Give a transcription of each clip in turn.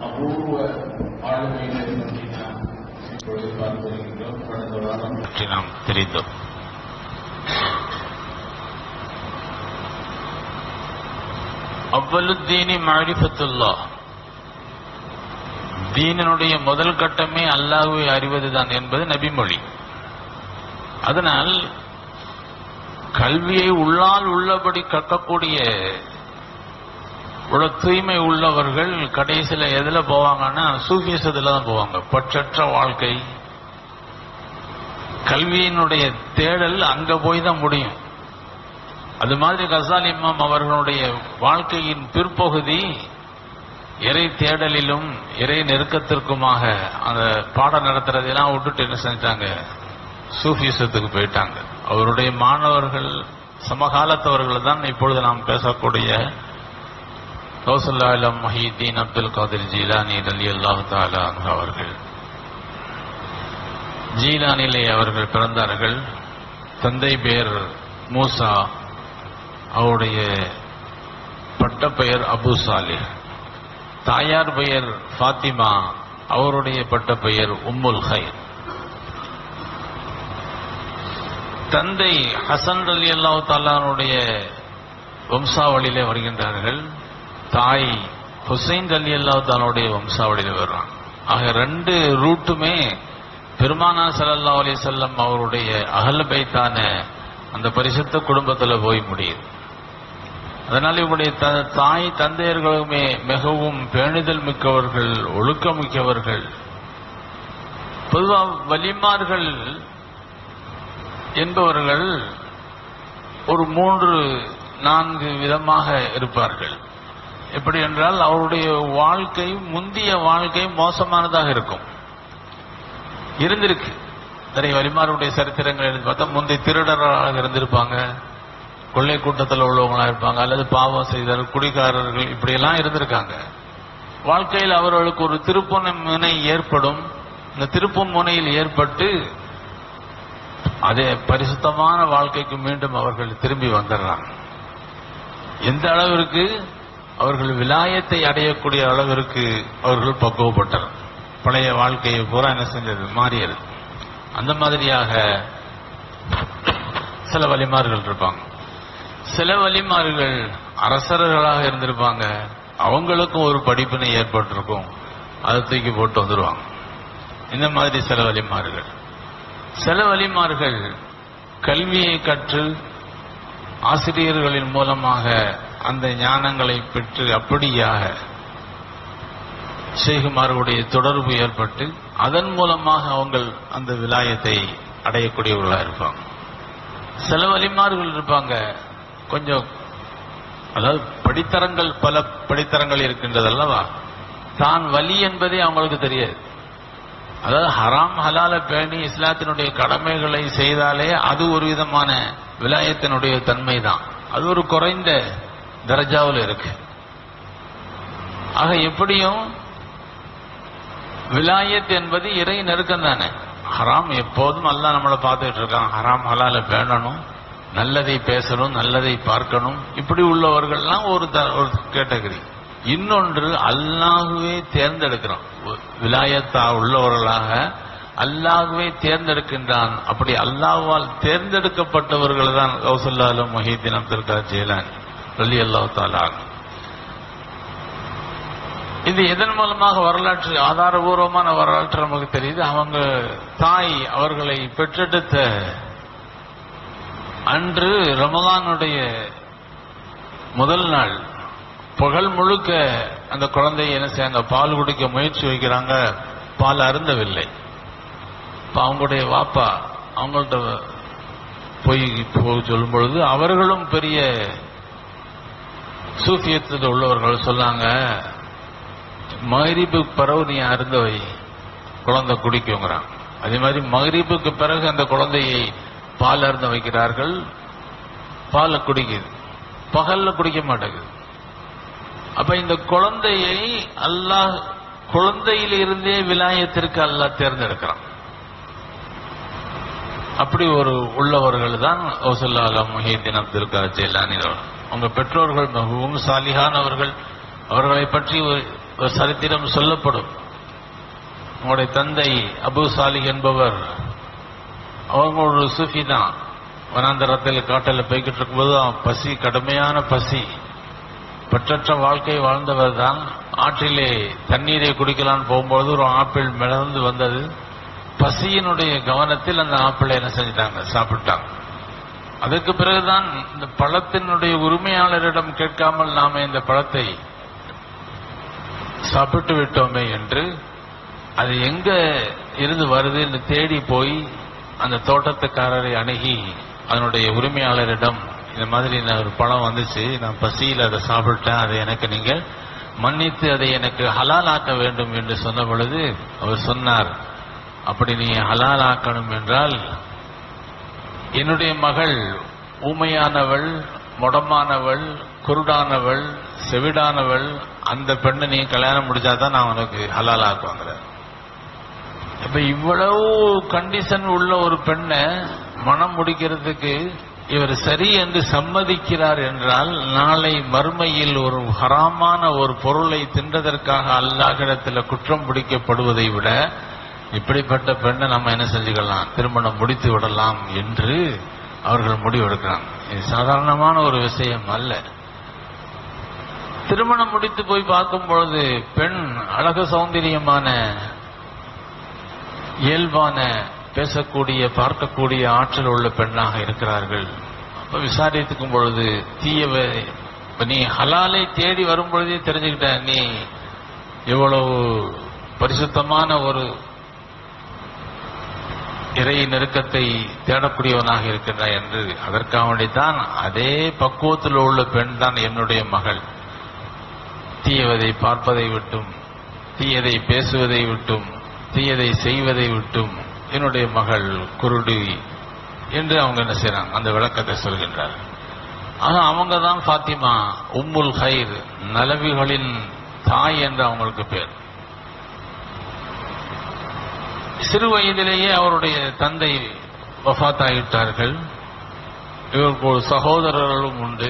அபூர்வ ஆளுமையினை பற்றி நாம் இப்பொழுது பார்த்து வருகின்றோம் கடந்த வாரம் பற்றி நாம் தெரிந்தோம் அவ்வளுத்தீனி மாரிஃபத்துல்லா தீனனுடைய முதல் கட்டமே அல்லாஹ்வை அறிவதுதான் என்பது நபிமொழி அதனால் கல்வியை உள்ளால் உள்ளபடி கற்கக்கூடிய உள்ள தூய்மை உள்ளவர்கள் கடைசியில எதுல போவாங்கன்னா சூஃபியசத்துல தான் போவாங்க பற்றற்ற வாழ்க்கை கல்வியினுடைய தேடல் அங்க போய் தான் முடியும் அது மாதிரி கசால் இமாம் அவர்களுடைய வாழ்க்கையின் பிற்பகுதி இறை தேடலிலும் இறை நெருக்கத்திற்குமாக அந்த பாடம் நடத்துறதெல்லாம் விட்டுட்டு என்ன செஞ்சாங்க சூஃபிசத்துக்கு போயிட்டாங்க அவருடைய மாணவர்கள் சமகாலத்தவர்கள் தான் இப்பொழுது நாம் பேசக்கூடிய கௌசல்லாலம் மஹீதீன் அப்துல் காதிர் ஜீலானி அலி அல்லாஹு தாலா அவர்கள் ஜீலானிலே அவர்கள் பிறந்தார்கள் தந்தை பேர் மூசா அவருடைய பட்டப்பெயர் அபு சாலிஹ் தாயார் பெயர் ஃபாத்திமா அவருடைய பட்டப்பெயர் உம்முல் ஹைர் தந்தை ஹசன் அலி அல்லாஹு தாலானுடைய வம்சாவளியிலே வருகின்றார்கள் தாய் ஹுசைன் அலி அல்லாஹு தாலாவுடைய வம்சாவளியில வர்றாங்க ஆக ரெண்டு ரூட்டுமே பெருமானா ஸல்லல்லாஹு அலைஹி வஸல்லம் அவருடைய அகல் பைத்தான அந்த பரிசுத்த குடும்பத்துல போய் முடியுது அதனால் இவருடைய த- தாய் தந்தையர்களுமே மிகவும் பேணுதல் மிக்கவர்கள் ஒழுக்கம் மிக்கவர்கள் பொதுவாக வலிமார்கள் என்பவர்கள் ஒரு மூன்று நான்கு விதமாக இருப்பார்கள் எப்படி என்றால் அவருடைய வாழ்க்கை முந்திய வாழ்க்கை மோசமானதாக இருக்கும் இருந்திருக்கு நிறைய வலிமாருடைய சரித்திரங்கள் எடுத்து பார்த்தா முந்தைய திருடராக இருந்திருப்பாங்க கொள்ளை கூட்டத்தில் உள்ளவங்களா இருப்பாங்க அல்லது பாவம் செய்தல் குடிகாரர்கள் இப்படியெல்லாம் இருந்திருக்காங்க வாழ்க்கையில் அவர்களுக்கு ஒரு திருப்புன முனை ஏற்படும் இந்த திருப்பு முனையில் ஏற்பட்டு அதே பரிசுத்தமான வாழ்க்கைக்கு மீண்டும் அவர்கள் திரும்பி வந்துடுறாங்க எந்த அளவிற்கு அவர்கள் விலாயத்தை அடையக்கூடிய அளவிற்கு அவர்கள் பக்குவப்பட்டனர் பழைய வாழ்க்கையை பூரா என்ன செஞ்சது மாறியது அந்த மாதிரியாக சில வலிமார்கள் இருப்பாங்க சில வலிமார்கள் அரசர்களாக இருந்திருப்பாங்க அவங்களுக்கும் ஒரு படிப்பினை ஏற்பட்டிருக்கும் அதை தூக்கி போட்டு வந்துருவாங்க இந்த மாதிரி சில வலிமார்கள் சில வலிமார்கள் கல்வியை கற்று ஆசிரியர்களின் மூலமாக அந்த ஞானங்களை பெற்று அப்படியாக ஷேகுமார்களுடைய தொடர்பு ஏற்பட்டு அதன் மூலமாக அவங்க அந்த விலாயத்தை அடையக்கூடியவர்களாக இருப்பாங்க சில வலிமார்கள் இருப்பாங்க கொஞ்சம் அதாவது படித்தரங்கள் பல படித்தரங்கள் இருக்கின்றது அல்லவா தான் வலி என்பதே அவங்களுக்கு தெரியாது அதாவது ஹராம் ஹலால பேணி இஸ்லாத்தினுடைய கடமைகளை செய்தாலே அது ஒரு விதமான விலாயத்தினுடைய தன்மை தான் அது ஒரு குறைந்த தரஜாவில் இருக்கு ஆக எப்படியும் விலாயத் என்பது இறை நெருக்கம் தானே ஹராம் எப்போதும் அல்லாஹ் நம்மளை பார்த்துட்டு இருக்கான் ஹராம் ஹலால பேணணும் நல்லதை பேசணும் நல்லதை பார்க்கணும் இப்படி உள்ளவர்கள்லாம் ஒரு த- ஒரு கேட்டகரி இன்னொன்று அல்லாஹுவே தேர்ந்தெடுக்கிறான் விலாயத்தா உள்ளவர்களாக அல்லாஹுவே தேர்ந்தெடுக்கின்றான் அப்படி அல்லாஹ்வால் தேர்ந்தெடுக்கப்பட்டவர்கள் தான் கௌசல்லாலும் மொஹீத்தின் அப்துல் கார் ஜெயலானி ரலி அல்லாஹ் தாலான் இது எதன் மூலமாக வரலாற்று ஆதாரபூர்வமான வரலாற்று நமக்கு தெரியுது அவங்க தாய் அவர்களை பெற்றெடுத்த அன்று ரமலானுடைய முதல் நாள் பகல் முழுக்க அந்த குழந்தையை என்ன செய்யாங்க பால் குடிக்க முயற்சி வைக்கிறாங்க பால் அருந்தவில்லை இப்ப அவங்களுடைய வாப்பா அவங்கள்ட்ட போய் போக சொல்லும் பொழுது அவர்களும் பெரிய சூஃபியத்தில் உள்ளவர்கள் சொன்னாங்க மகரிபு பிறகு நீ அருந்த வை குழந்தை குடிக்குங்கிறான் அதே மாதிரி மகரிபுக்கு பிறகு அந்த குழந்தையை பால் அருந்த வைக்கிறார்கள் பாலை குடிக்குது பகல்ல குடிக்க மாட்டேங்குது அப்ப இந்த குழந்தையை அல்லாஹ் குழந்தையிலிருந்தே விலாயத்திற்கு அல்லாஹ் தேர்ந்தெடுக்கிறான் அப்படி ஒரு உள்ளவர்கள் தான் ஓசல்லா முஹீதீன் அப்துல் கார் ஜெயிலானி அவர்கள். அவங்க பெற்றோர்கள் மிகவும் சாலிகானவர்கள் அவர்களை பற்றி ஒரு ஒரு சரித்திரம் சொல்லப்படும் உங்களுடைய தந்தை அபு சாலிக் என்பவர் அவங்க ஒரு சூஃபி தான் வனாந்தரத்தில் காட்டில் போய்கிட்டு இருக்கும்போது அவன் பசி கடுமையான பசி பற்றற்ற வாழ்க்கை வாழ்ந்தவர் தான் ஆற்றிலே தண்ணீரை குடிக்கலான்னு போகும்போது ஒரு ஆப்பிள் மிளந்து வந்தது பசியினுடைய கவனத்தில் அந்த ஆப்பிளை என்ன செஞ்சிட்டாங்க சாப்பிட்டாங்க அதற்கு பிறகுதான் இந்த பழத்தினுடைய உரிமையாளரிடம் கேட்காமல் நாம இந்த பழத்தை சாப்பிட்டு விட்டோமே என்று அது எங்க இருந்து வருதுன்னு தேடி போய் அந்த தோட்டத்துக்காரரை அணுகி அதனுடைய உரிமையாளரிடம் இந்த மாதிரி நான் ஒரு பழம் வந்துச்சு நான் பசியில் அதை சாப்பிட்டேன் அதை எனக்கு நீங்க மன்னித்து அதை எனக்கு ஹலால் ஆக்க வேண்டும் என்று சொன்ன பொழுது அவர் சொன்னார் அப்படி நீ ஹலால் ஆக்கணும் என்றால் என்னுடைய மகள் ஊமையானவள் முடமானவள் குருடானவள் செவிடானவள் அந்த பெண்ணை நீ கல்யாணம் முடிச்சாதான் நான் உனக்கு ஹலால் ஆக்குவாங்கிறேன் இப்ப இவ்வளவு கண்டிஷன் உள்ள ஒரு பெண்ணை மனம் முடிக்கிறதுக்கு இவர் சரி என்று சம்மதிக்கிறார் என்றால் நாளை மறுமையில் ஒரு ஹராமான ஒரு பொருளை தின்றதற்காக அல்லாஹிடத்தில் குற்றம் பிடிக்கப்படுவதை விட இப்படிப்பட்ட பெண்ணை நம்ம என்ன செஞ்சுக்கலாம் திருமணம் முடித்து விடலாம் என்று அவர்கள் முடிவெடுக்கிறாங்க இது சாதாரணமான ஒரு விஷயம் அல்ல திருமணம் முடித்து போய் பார்க்கும் பொழுது பெண் அழகு சௌந்தரியமான இயல்பான பேசக்கூடிய பார்க்கக்கூடிய ஆற்றல் உள்ள பெண்ணாக இருக்கிறார்கள் அப்ப விசாரித்துக்கும் பொழுது தீயவ இப்ப நீ ஹலாலை தேடி வரும் பொழுதே தெரிஞ்சுக்கிட்ட நீ எவ்வளவு பரிசுத்தமான ஒரு இறை நெருக்கத்தை தேடக்கூடியவனாக இருக்கின்றாய் என்று அதற்காக வேண்டித்தான் அதே பக்குவத்தில் உள்ள பெண் தான் என்னுடைய மகள் தீயவதை பார்ப்பதை விட்டும் தீயதை பேசுவதை விட்டும் தீயதை செய்வதை விட்டும் என்னுடைய மகள் குருடி என்று அவங்க என்ன செய்றாங்க அந்த விளக்கத்தை சொல்கின்றார் ஆனா அவங்க தான் ஃபாத்திமா உம்முல் ஹைர் நலவிகளின் தாய் என்று அவங்களுக்கு பேர் சிறு வயதிலேயே அவருடைய தந்தை வஃபாத்தாயிட்டார்கள் இவருக்கு ஒரு சகோதரர்களும் உண்டு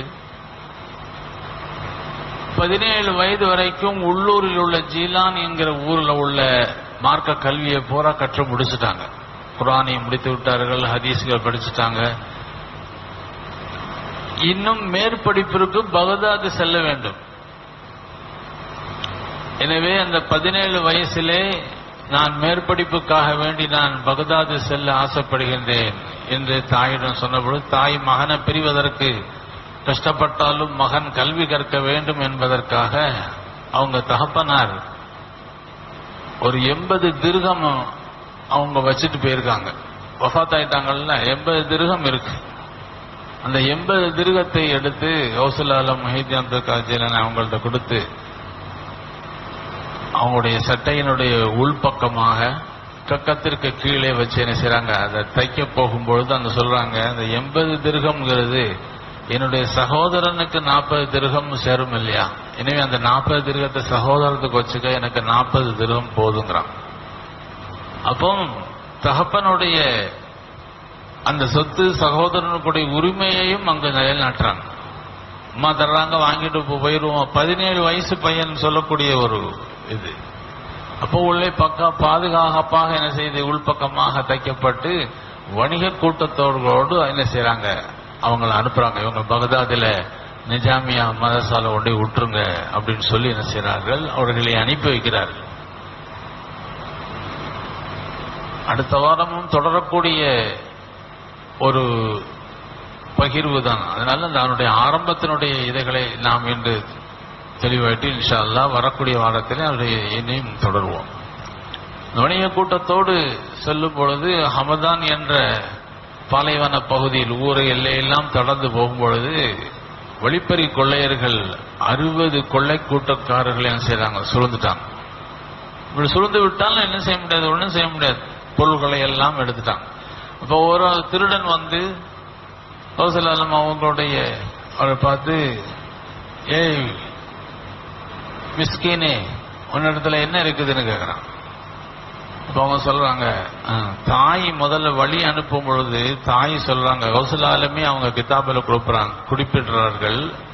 பதினேழு வயது வரைக்கும் உள்ளூரில் உள்ள ஜீலான் என்கிற ஊர்ல உள்ள மார்க்க கல்வியை பூரா கற்று முடிச்சுட்டாங்க குரானை முடித்து விட்டார்கள் ஹதீஸ்கள் படிச்சுட்டாங்க இன்னும் மேற்படிப்பிற்கு பகதாது செல்ல வேண்டும் எனவே அந்த பதினேழு வயசிலே நான் மேற்படிப்புக்காக வேண்டி நான் பகதாது செல்ல ஆசைப்படுகின்றேன் என்று தாயிடம் சொன்னபொழுது தாய் மகனை பிரிவதற்கு கஷ்டப்பட்டாலும் மகன் கல்வி கற்க வேண்டும் என்பதற்காக அவங்க தகப்பனார் ஒரு எண்பது திருகம் அவங்க வச்சுட்டு போயிருக்காங்க வஃத் ஆயிட்டாங்கல்ல எண்பது திருகம் இருக்கு அந்த எண்பது திருகத்தை எடுத்து ஹவுசுல்லாலம் மஹிதி அப்துல் காஜிலன் அவங்கள்ட்ட கொடுத்து அவங்களுடைய சட்டையினுடைய உள்பக்கமாக கக்கத்திற்கு கீழே வச்சு என்ன செய்றாங்க அதை தைக்க போகும்பொழுது அந்த சொல்றாங்க அந்த எண்பது திருகம்ங்கிறது என்னுடைய சகோதரனுக்கு நாற்பது திருகம் சேரும் இல்லையா எனவே அந்த நாற்பது திருகத்தை சகோதரத்துக்கு வச்சுக்க எனக்கு நாற்பது திருகம் போதுங்கிறான் அப்போ தகப்பனுடைய அந்த சொத்து சகோதரனுடைய உரிமையையும் அங்க நிலைநாட்டுறாங்க அம்மா தர்றாங்க வாங்கிட்டு போ- போயிருவோம் பதினேழு வயசு பையன் சொல்லக்கூடிய ஒரு இது அப்போ உள்ளே பக்கா பாதுகாப்பாக என்ன செய்து உள்பக்கமாக தைக்கப்பட்டு வணிக கூட்டத்தோர்களோடு என்ன செய்றாங்க அவங்கள அனுப்புறாங்க இவங்க பகதாதுல நிஜாமியா மதசால கொண்டு போய் விட்டுருங்க அப்படின்னு சொல்லி என்ன செய்றார்கள் அவர்களை அனுப்பி வைக்கிறார்கள் அடுத்த வாரமும் தொடரக்கூடிய ஒரு பகிர்வு தான் அதனால அந்த அவனுடைய ஆரம்பத்தினுடைய இதைகளை நாம் இன்று தெளிவாயிட்டு இன்ஷா அல்லாஹ் வரக்கூடிய வாரத்தில் அவருடைய இனியும் தொடருவோம் வணிக கூட்டத்தோடு செல்லும் பொழுது ஹமதான் என்ற பாலைவன பகுதியில் ஊரை எல்லையெல்லாம் தொடர்ந்து போகும் பொழுது வழிப்பறி கொள்ளையர்கள் அறுபது கொள்ளை கூட்டக்காரர்களை என்ன செய்றாங்க சுழ்ந்துட்டாங்க இப்படி சுழ்ந்து விட்டாலும் என்ன செய்ய முடியாது ஒன்றும் செய்ய முடியாது பொருள்களை எல்லாம் எடுத்துட்டாங்க அப்போ ஒரு திருடன் வந்து கௌசலம் அவங்களுடைய அவரை பார்த்து ஏய் மிஸ்கீனே உன்னிடத்துல என்ன இருக்குதுன்னு கேட்குறான் அப்ப அவங்க சொல்றாங்க "ஆ, தாய் முதல்ல வழி அனுப்பும் பொழுது தாய் சொல்றாங்க கௌசலாலுமே அவங்க கிதாபில் கொடுக்குறாங்க குறிப்பிடுறார்கள்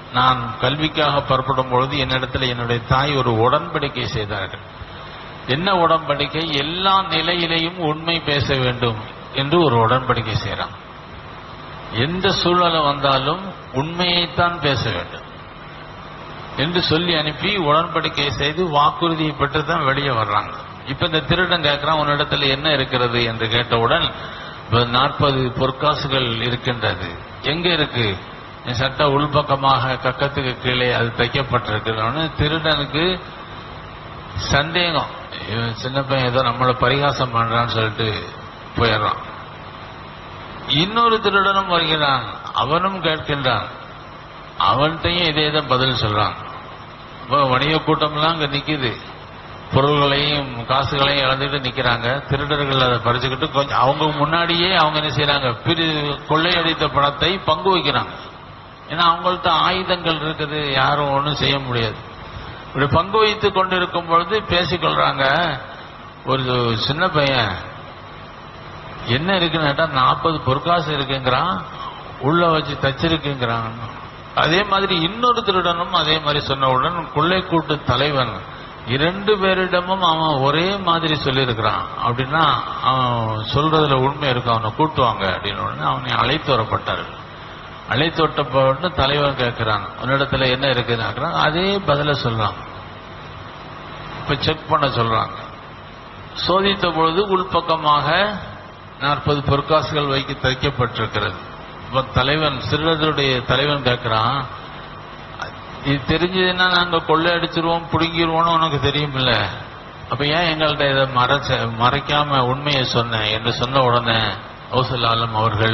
நான் கல்விக்காக புறப்படும் பொழுது என்னிடத்தில் என்னுடைய தாய் ஒரு உடன்படிக்கை செய்தார்கள் என்ன உடன்படிக்கை எல்லா நிலையிலையும் உண்மை பேச வேண்டும் என்று ஒரு உடன்படிக்கை செய்றான் எந்த சூழ்நிலை வந்தாலும் உண்மையைத்தான் பேச வேண்டும் என்று சொல்லி அனுப்பி உடன்படிக்கை செய்து வாக்குறுதியை பெற்று தான் வெளியே வர்றாங்க இப்ப இந்த திருடன் கேட்கிறான் உன்னிடத்துல என்ன இருக்கிறது என்று கேட்டவுடன் நாற்பது பொற்காசுகள் இருக்கின்றது எங்க இருக்கு என் சட்ட உள்பக்கமாக கக்கத்துக்கு கீழே அது தைக்கப்பட்டிருக்கிறோன்னு திருடனுக்கு சந்தேகம் இவன் சின்ன பையன் ஏதோ நம்மளை பரிகாசம் பண்றான்னு சொல்லிட்டு போயிடுறான் இன்னொரு திருடனும் வருகிறான் அவனும் கேட்கின்றான் அவன்கிட்டையும் இதே தான் பதில் சொல்றான் இப்போ வணிக கூட்டம்லாம் அங்க நிக்குது பொருள்களையும் காசுகளையும் இழந்துட்டு நிக்கிறாங்க திருடர்கள் அதை பறிச்சுக்கிட்டு கொஞ்சம் அவங்க முன்னாடியே அவங்க என்ன செய்யறாங்க பிரி கொள்ளையடித்த பணத்தை பங்கு வைக்கிறாங்க ஏன்னா அவங்கள்ட்ட ஆயுதங்கள் இருக்குது யாரும் ஒன்றும் செய்ய முடியாது இப்படி பங்கு வைத்து கொண்டிருக்கும் பொழுது பேசிக்கொள்றாங்க ஒரு சின்ன பையன் என்ன இருக்குன்னு கேட்டா நாற்பது பொற்காசு இருக்குங்கிறான் உள்ள வச்சு தச்சிருக்குங்கிறான் அதே மாதிரி இன்னொரு திருடனும் அதே மாதிரி சொன்னவுடன் கொள்ளை கூட்டு தலைவன் இரண்டு பேரிடமும் அவன் ஒரே மாதிரி சொல்லியிருக்கிறான் அப்படின்னா அவன் சொல்றதுல உண்மை இருக்கும் அவனை கூட்டுவாங்க அப்படின்னு உடனே அவனை அழைத்து வரப்பட்டார்கள் அழைத்து வரப்பட்டு தலைவன் கேட்கிறான் உன்னிடத்துல என்ன இருக்குன்னு கேட்கிறான் அதே பதில சொல்றான் இப்ப செக் பண்ண சொல்றாங்க சோதித்த பொழுது உள்பக்கமாக நாற்பது பொற்காசுகள் வைக்க தைக்கப்பட்டிருக்கிறது இப்ப தலைவன் சிறுவர்களுடைய தலைவன் கேட்கிறான் இது தெரிஞ்சதுன்னா நாங்க கொள்ளை அடிச்சிருவோம் பிடுங்கிருவோம்னு உனக்கு தெரியுமில்ல அப்ப ஏன் எங்கள்கிட்ட இதை மறைச்ச மறைக்காம உண்மையை சொன்ன என்று சொன்ன உடனே கௌசலாலம் அவர்கள்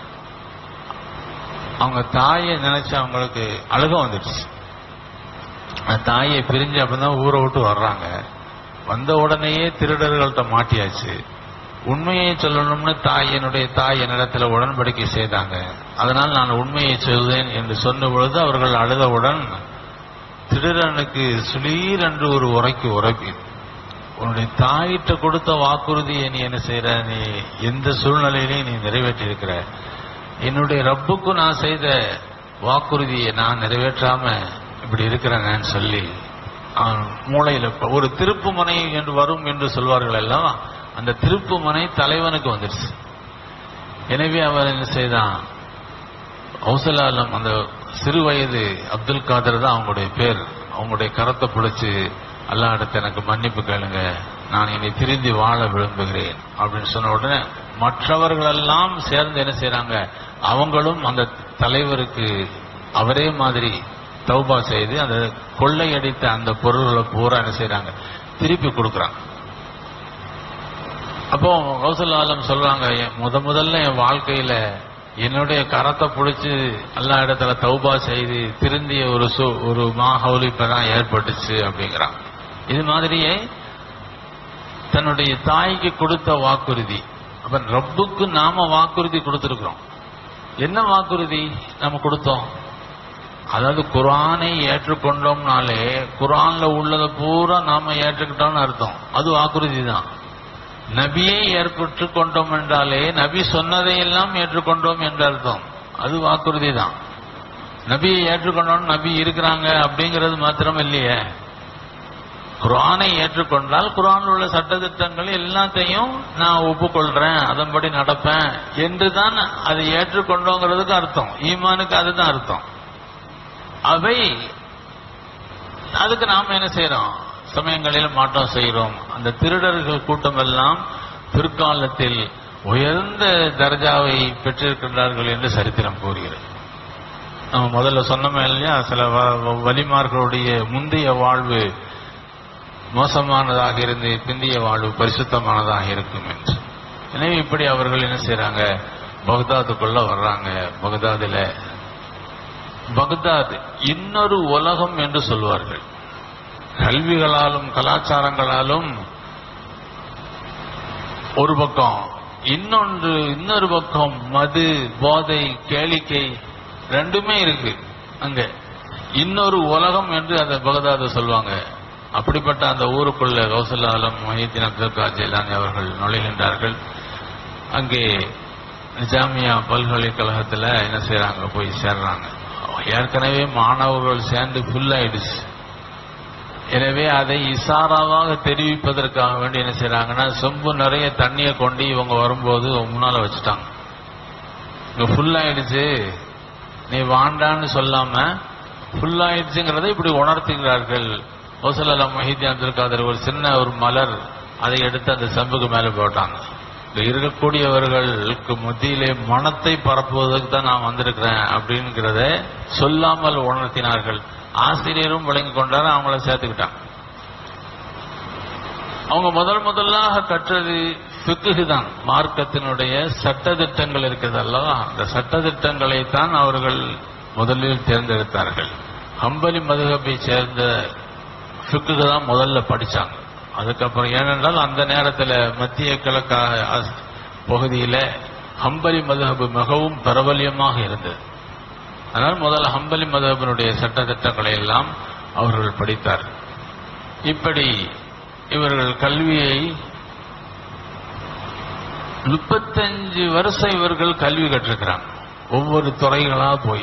அவங்க தாயை நினைச்சு அவங்களுக்கு அழுக வந்துடுச்சு அந்த தாயை பிரிஞ்சு அப்பதான் ஊரை விட்டு வர்றாங்க வந்த உடனேயே திருடர்கள்ட்ட மாட்டியாச்சு உண்மையை சொல்லணும்னு தாய் என்னுடைய தாய் என்னிடத்துல உடன்படிக்கை செய்தாங்க அதனால் நான் உண்மையை சொல்வேன் என்று சொன்ன பொழுது அவர்கள் அழுதவுடன் திருடனுக்கு சுளீர் என்று ஒரு உரைக்கு உரைப்பி உன்னுடைய தாயிட்ட கொடுத்த வாக்குறுதியை நீ என்ன செய்யற நீ எந்த சூழ்நிலையிலையும் நீ நிறைவேற்றி இருக்கிற என்னுடைய ரப்புக்கு நான் செய்த வாக்குறுதியை நான் நிறைவேற்றாம இப்படி இருக்கிறேன்னு சொல்லி அவன் மூளையில ப- ஒரு திருப்பு முனை என்று வரும் என்று சொல்வார்கள் எல்லாம் அந்த திருப்பு முனை தலைவனுக்கு வந்துடுச்சு எனவே அவர் என்ன செய்தான் கௌசலாலம் அந்த சிறு வயது அப்துல் காதர் தான் அவங்களுடைய பேர் அவங்களுடைய கரத்தை பிடிச்சு அல்லாஹ் இடத்த எனக்கு மன்னிப்பு கேளுங்க நான் இனி திருந்தி வாழ விரும்புகிறேன் அப்படின்னு சொன்ன உடனே மற்றவர்களெல்லாம் சேர்ந்து என்ன செய்றாங்க அவங்களும் அந்த தலைவருக்கு அவரே மாதிரி தௌபா செய்து அந்த கொள்ளையடித்த அந்த பொருள்களை பூரா என்ன செய்றாங்க திருப்பி கொடுக்குறாங்க அப்போ கௌசல் ஆலம் சொல்றாங்க என் முத முதல்ல என் வாழ்க்கையில என்னுடைய கரத்தை பிடிச்சு எல்லா இடத்துல தௌபா செய்து திருந்திய ஒரு சு ஒரு மாஹவுல் இப்பதான் ஏற்பட்டுச்சு அப்படிங்கிறான் இது மாதிரியே தன்னுடைய தாய்க்கு கொடுத்த வாக்குறுதி அப்ப ரப்புக்கு நாம வாக்குறுதி கொடுத்திருக்கிறோம் என்ன வாக்குறுதி நம்ம கொடுத்தோம் அதாவது குர்ஆனை ஏற்றுக்கொண்டோம்னாலே குர்ஆன்ல உள்ளதை பூரா நாம ஏற்றுக்கிட்டோம்னு அர்த்தம் அது வாக்குறுதி தான் நபியை ஏற்பட்டு கொண்டோம் என்றாலே நபி சொன்னதையெல்லாம் ஏற்றுக்கொண்டோம் என்று அர்த்தம் அது வாக்குறுதி தான் நபியை ஏற்றுக்கொண்டோம் நபி இருக்கிறாங்க அப்படிங்கிறது மாத்திரம் இல்லையே குர்ஆனை ஏற்றுக்கொண்டால் குர்ஆனில் உள்ள சட்டதிட்டங்கள் எல்லாத்தையும் நான் ஒப்புக்கொள்றேன் அதன்படி நடப்பேன் என்றுதான் அதை ஏற்றுக்கொண்டோங்கிறதுக்கு அர்த்தம் ஈமானுக்கு அதுதான் அர்த்தம் அவை அதுக்கு நாம என்ன செய்யறோம் சமயங்களில் மாற்றம் செய்கிறோம் அந்த திருடர்கள் கூட்டம் எல்லாம் பிற்காலத்தில் உயர்ந்த தர்ஜாவை பெற்றிருக்கின்றார்கள் என்று சரித்திரம் கூறுகிறது நம்ம முதல்ல சொன்னோமே இல்லையா சில வ- வலிமார்களுடைய முந்தைய வாழ்வு மோசமானதாக இருந்து பிந்திய வாழ்வு பரிசுத்தமானதாக இருக்கும் என்று எனவே இப்படி அவர்கள் என்ன செய்றாங்க பக்தாதுக்குள்ள வர்றாங்க பக்தாதுல பக்தாத் இன்னொரு உலகம் என்று சொல்வார்கள் கல்விகளாலும் கலாச்சாரங்களாலும் ஒரு பக்கம் இன்னொன்று இன்னொரு பக்கம் மது போதை கேளிக்கை ரெண்டுமே இருக்கு அங்க இன்னொரு உலகம் என்று அந்த பகதாத சொல்லுவாங்க அப்படிப்பட்ட அந்த ஊருக்குள்ள கௌசல்யா ஆலம் மொஹிதீன் அப்துல் காஜிலானி அவர்கள் நுழைகின்றார்கள் அங்கே நிஜாமியா பல்கலைக்கழகத்துல என்ன செய்றாங்க போய் சேர்றாங்க ஏற்கனவே மாணவர்கள் சேர்ந்து ஃபுல் ஆயிடுச்சு எனவே அதை இசாராவாக தெரிவிப்பதற்காக வேண்டி என்ன செய்றாங்கன்னா சொம்பு நிறைய தண்ணியை கொண்டு இவங்க வரும்போது முன்னால வச்சுட்டாங்க இங்க ஃபுல் ஆயிடுச்சு நீ வாண்டான்னு சொல்லாம ஃபுல் ஆயிடுச்சுங்கிறதை இப்படி உணர்த்துகிறார்கள் ஓசலல்லா மஹிதி அப்துல் காதர் ஒரு சின்ன ஒரு மலர் அதை எடுத்து அந்த செம்புக்கு மேல போட்டாங்க இங்க இருக்கக்கூடியவர்களுக்கு மத்தியிலே மனத்தை பரப்புவதற்கு தான் நான் வந்திருக்கிறேன் அப்படிங்கிறத சொல்லாமல் உணர்த்தினார்கள் ஆசிரியரும் விளங்கி கொண்டாரு அவங்கள சேர்த்துக்கிட்டாங்க அவங்க முதல் முதலாக கற்றது ஃபிக்குஹு தான் மார்க்கத்தினுடைய சட்டதிட்டங்கள் இருக்கிறது அல்லவா அந்த சட்டதிட்டங்களை தான் அவர்கள் முதலில் தேர்ந்தெடுத்தார்கள் ஹம்பலி மதுகபை சேர்ந்த ஃபிக்குஹு தான் முதல்ல படிச்சாங்க அதுக்கப்புறம் ஏனென்றால் அந்த நேரத்தில் மத்திய கிழக்காக அஸ்- பகுதியில ஹம்பலி மதுஹபு மிகவும் பிரபல்யமாக இருந்தது அதனால் முதல்ல ஹம்பலி மதுஹபினுடைய சட்டத்திட்டங்களை எல்லாம் அவர்கள் படித்தார் இப்படி இவர்கள் கல்வியை முப்பத்தஞ்சு வருஷம் இவர்கள் கல்வி கற்றிருக்கிறாங்க ஒவ்வொரு துறைகளா போய்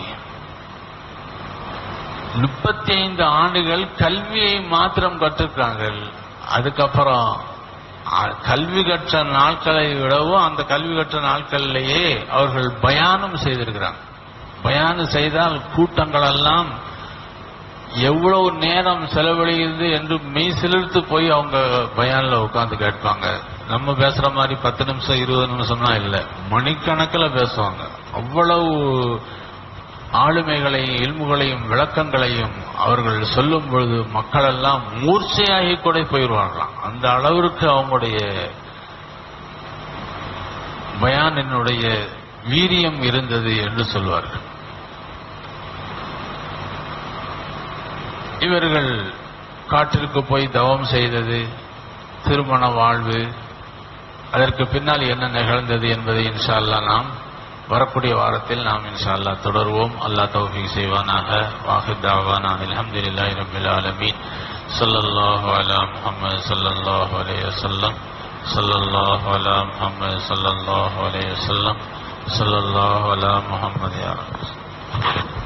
முப்பத்தி ஐந்து ஆண்டுகள் கல்வியை மாத்திரம் கற்றுக்கிறார்கள் அதுக்கப்புறம் அ- கல்வி கற்ற நாட்களை விடவும் அந்த கல்வி கற்ற நாட்களிலேயே அவர்கள் பயானம் செய்திருக்கிறாங்க பயானம் செய்தால் கூட்டங்கள் எல்லாம் எவ்வளவு நேரம் செலவழிகிறது என்று மெய் சிலிர்த்து போய் அவங்க பயான்ல உட்கார்ந்து கேட்பாங்க நம்ம பேசுற மாதிரி பத்து நிமிஷம் இருபது நிமிஷம்னா இல்ல மணிக்கணக்கில் பேசுவாங்க அவ்வளவு ஆளுமைகளையும் இல்முகளையும் விளக்கங்களையும் அவர்கள் சொல்லும் பொழுது மக்கள் எல்லாம் மூர்ச்சையாகி கூட போயிடுவாங்களாம் அந்த அளவிற்கு அவங்களுடைய பயானினுடைய வீரியம் இருந்தது என்று சொல்வார்கள் இவர்கள் காட்டிற்கு போய் தவம் செய்தது திருமண வாழ்வு அதற்கு பின்னால் என்ன நிகழ்ந்தது என்பதை இன்ஷா அல்லாஹ் நாம் வரக்கூடிய வாரத்தில் நாம் இன்ஷா அல்லாஹ் தொடர்வோம் அல்லாஹ் தௌஃபீக் செய்வானாக வாஹித் தாவானா அல்ஹம்துலில்லாஹி ரப்பில் ஆலமீன் ஸல்லல்லாஹு அலா முஹம்மது ஸல்லல்லாஹு அலைஹி வஸல்லம் ஸல்லல்லாஹு அலா முஹம்மது ஸல்லல்லாஹு அலைஹி வஸல்லம் ஸல்லல்லாஹு அலா முஹம்மது யா ரப்பி